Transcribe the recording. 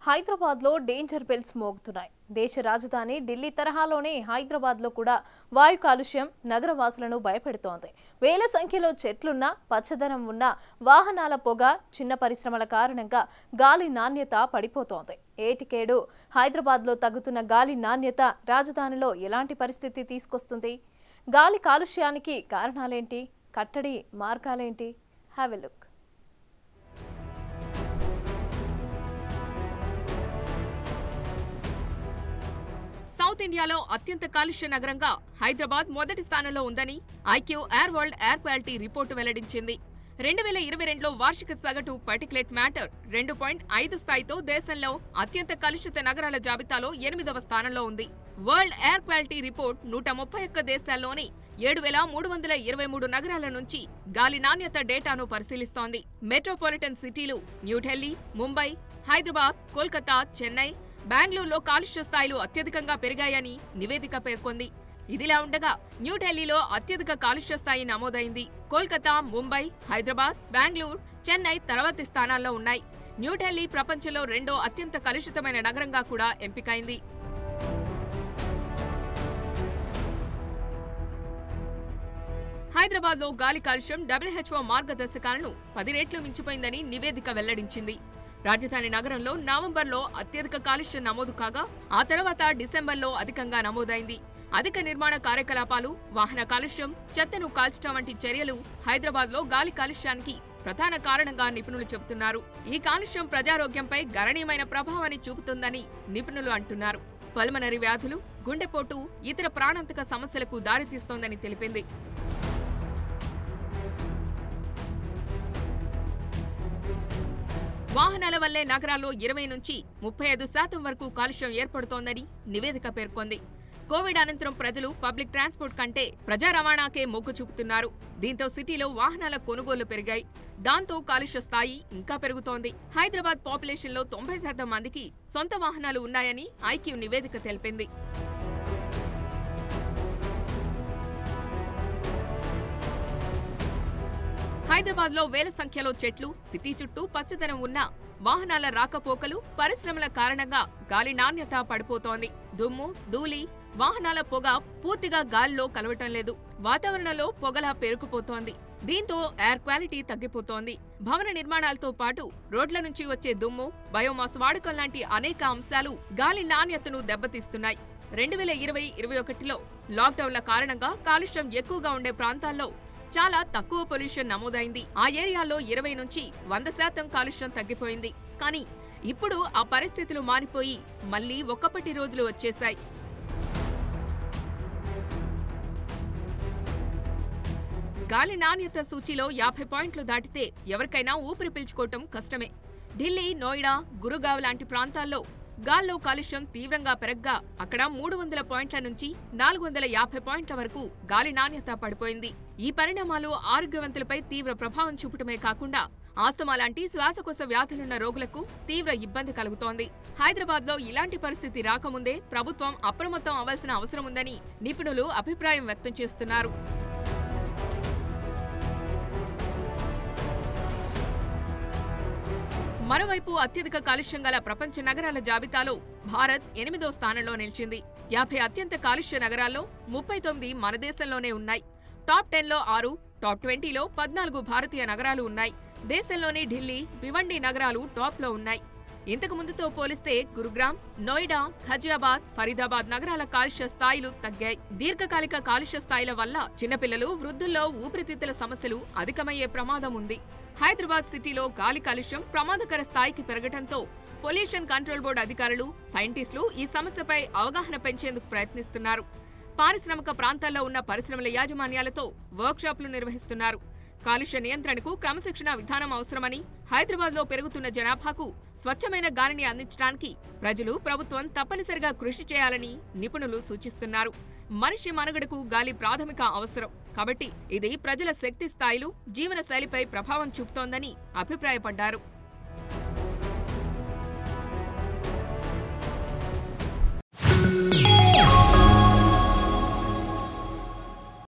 హైదరాబాద్లో danger bells మోగుతున్నాయి దేశ రాజధాని ఢిల్లీ తరహాలోనే హైదరాబాద్లో కూడా వాయు కాలుష్యం నగరవాసులను భయపెడుతోంది వేల సంఖ్యలో చెట్లున్నా పచ్చదనం ఉన్న వాహనాల పొగ చిన్న పరిశ్రమల కారణంగా గాలి నాణ్యత పడిపోతోంది ఏటికేడు హైదరాబాద్లో తగ్గుతున్న గాలి నాణ్యత రాజధానిలో ఎలాంటి పరిస్థితి తీసుకొస్తుంది గాలి కాలుష్యానికి కారణాలేంటి కట్టడి మార్గాలేంటి హ్యావ్ ఎ లుక్ సౌత్ ఇండియాలో అత్యంత కాలుష్య నగరంగా హైదరాబాద్ మొదటి స్థానంలో ఉందని IQ air world air quality report వెల్లడించింది రెండు వేల ఇరవై రెండులో వార్షిక సగటు పర్టికులేట్ మ్యాటర్ రెండు పాయింట్ ఐదు స్థాయితో దేశంలో అత్యంత కలుషిత నగరాల జాబితాలో ఎనిమిదవ స్థానంలో ఉంది వరల్డ్ ఎయిర్ క్వాలిటీ రిపోర్ట్ నూట ముప్పై ఒక్క దేశాల్లోని ఏడు వేల మూడు వందల ఇరవై మూడు నగరాల నుంచి గాలి నాణ్యత డేటాను పరిశీలిస్తోంది మెట్రోపాలిటన్ సిటీలు న్యూఢిల్లీ ముంబై హైదరాబాద్ కోల్కతా చెన్నై బెంగళూరులో కాలుష్య స్థాయిలు అత్యధికంగా పెరిగాయని నివేదిక పేర్కొంది ఇదిలా ఉండగా న్యూఢిల్లీలో అత్యధిక కాలుష్య స్థాయి నమోదైంది కోల్కతా ముంబై హైదరాబాద్ బెంగళూరు చెన్నై తర్వాతి స్థానాల్లో ఉన్నాయి న్యూఢిల్లీ ప్రపంచంలో రెండో అత్యంత కలుషితమైన నగరంగా కూడా ఎంపికైంది హైదరాబాద్లో గాలి కాలుష్యం డబ్ల్యూహెచ్ఓ మార్గదర్శకాలను పది రెట్లు మించిపోయిందని నివేదిక వెల్లడించింది రాజధాని నగరంలో నవంబర్లో అత్యధిక కాలుష్యం నమోదు కాగా ఆ తర్వాత డిసెంబర్లో అధికంగా నమోదైంది అధిక నిర్మాణ కార్యకలాపాలు వాహన కాలుష్యం చెత్తను కాల్చడం వంటి చర్యలు హైదరాబాద్లో గాలి కాలుష్యానికి ప్రధాన కారణంగా నిపుణులు చెబుతున్నారు ఈ కాలుష్యం ప్రజారోగ్యంపై గణనీయమైన ప్రభావాన్ని చూపుతుందని నిపుణులు అంటున్నారు పల్మనరీ వ్యాధులు గుండెపోటు ఇతర ప్రాణాంతక సమస్యలకు దారితీస్తోందని తెలిపింది వాహనాల వల్లే నగరాల్లో ఇరవై నుంచి ముప్పై ఐదు శాతం వరకు కాలుష్యం ఏర్పడుతోందని నివేదిక పేర్కొంది కోవిడ్ అనంతరం ప్రజలు పబ్లిక్ ట్రాన్స్పోర్ట్ కంటే ప్రజా రవాణాకే మొగ్గు చూపుతున్నారు దీంతో సిటీలో వాహనాల కొనుగోలు పెరిగాయి దాంతో కాలుష్య స్థాయి ఇంకా పెరుగుతోంది హైదరాబాద్ పాపులేషన్ లో తొంభై శాతం మందికి సొంత వాహనాలు ఉన్నాయని ఐక్యూ నివేదిక తెలిపింది హైదరాబాద్ లో వేల సంఖ్యలో చెట్లు సిటీ చుట్టూ పచ్చదనం ఉన్న వాహనాల రాకపోకలు పరిశ్రమల కారణంగా గాలి నాణ్యత పడిపోతోంది దుమ్ము ధూళి వాహనాల పొగ పూర్తిగా గాలిలో కలవటం లేదు వాతావరణంలో పొగలా పేరుకుపోతోంది దీంతో ఎయిర్ క్వాలిటీ తగ్గిపోతోంది భవన నిర్మాణాలతో పాటు రోడ్ల నుంచి వచ్చే దుమ్ము బయోమాస్ వాడకం లాంటి అనేక అంశాలు గాలి నాణ్యతను దెబ్బతీస్తున్నాయి రెండు వేల ఇరవై ఇరవై ఒకటిలో లాక్డౌన్ల కారణంగా కాలుష్యం ఎక్కువగా ఉండే ప్రాంతాల్లో చాలా తక్కువ పొల్యూషన్ నమోదైంది ఆ ఏరియాలో ఇరవై నుంచి వంద శాతం కాలుష్యం తగ్గిపోయింది కానీ ఇప్పుడు ఆ పరిస్థితులు మారిపోయి మళ్లీ ఒక్కపటి రోజులు వచ్చేశాయి గాలి నాణ్యత సూచీలో యాభై పాయింట్లు దాటితే ఎవరికైనా ఊపిరి పీల్చుకోవటం కష్టమే ఢిల్లీ నోయిడా గురుగావ్ లాంటి ప్రాంతాల్లో గాల్లో కాలుష్యం తీవ్రంగా పెరగ్గా అక్కడ మూడు వందల పాయింట్ల నుంచి నాలుగు వందల యాభై పాయింట్ల వరకు గాలి నాణ్యత పడిపోయింది ఈ పరిణామాలు ఆరోగ్యవంతులపై తీవ్ర ప్రభావం చూపటమే కాకుండా ఆస్తమా లాంటి శ్వాసకోశ వ్యాధులున్న రోగులకు తీవ్ర ఇబ్బంది కలుగుతోంది హైదరాబాద్ లో ఇలాంటి పరిస్థితి రాకముందే ప్రభుత్వం అప్రమత్తం అవ్వాల్సిన అవసరం ఉందని నిపుణులు అభిప్రాయం వ్యక్తం చేస్తున్నారు మరోవైపు అత్యధిక కాలుష్యం గల ప్రపంచ నగరాల జాబితాలో భారత్ ఎనిమిదో స్థానంలో నిలిచింది యాభై అత్యంత కాలుష్య నగరాల్లో ముప్పై తొమ్మిది మన దేశంలోనే ఉన్నాయి టాప్ టెన్లో ఆరు టాప్ ట్వంటీలో పద్నాలుగు భారతీయ నగరాలు ఉన్నాయి దేశంలోని ఢిల్లీ భివండి నగరాలు టాప్లో ఉన్నాయి ఇంతకు ముందుతో పోలిస్తే గురుగ్రామ్ నోయిడా ఖజియాబాద్ ఫరీదాబాద్ నగరాల కాలుష్య స్థాయిలు తగ్గాయి దీర్ఘకాలిక కాలుష్య స్థాయిల వల్ల చిన్నపిల్లలు వృద్ధుల్లో ఊపిరితిత్తుల సమస్యలు అధికమయ్యే ప్రమాదం ఉంది హైదరాబాద్ సిటీలో గాలి కాలుష్యం ప్రమాదకర స్థాయికి పెరగటంతో పొల్యూషన్ కంట్రోల్ బోర్డు అధికారులు సైంటిస్టులు ఈ సమస్యపై అవగాహన పెంచేందుకు ప్రయత్నిస్తున్నారు పారిశ్రామిక ప్రాంతాల్లో ఉన్న పరిశ్రమల యాజమాన్యాలతో వర్క్షాప్లు నిర్వహిస్తున్నారు కాలుష్య నియంత్రణకు క్రమశిక్షణ విధానం అవసరమని హైదరాబాద్ లో పెరుగుతున్న జనాభాకు స్వచ్ఛమైన గాలిని అందించడానికి ప్రజలు ప్రభుత్వం తప్పనిసరిగా కృషి చేయాలని నిపుణులు సూచిస్తున్నారు మనిషి మనుగడకు గాలి ప్రాథమిక అవసరం కాబట్టి ఇది ప్రజల శక్తి స్థాయిలు జీవన శైలిపై ప్రభావం చూపుతోందని అభిప్రాయపడ్డారు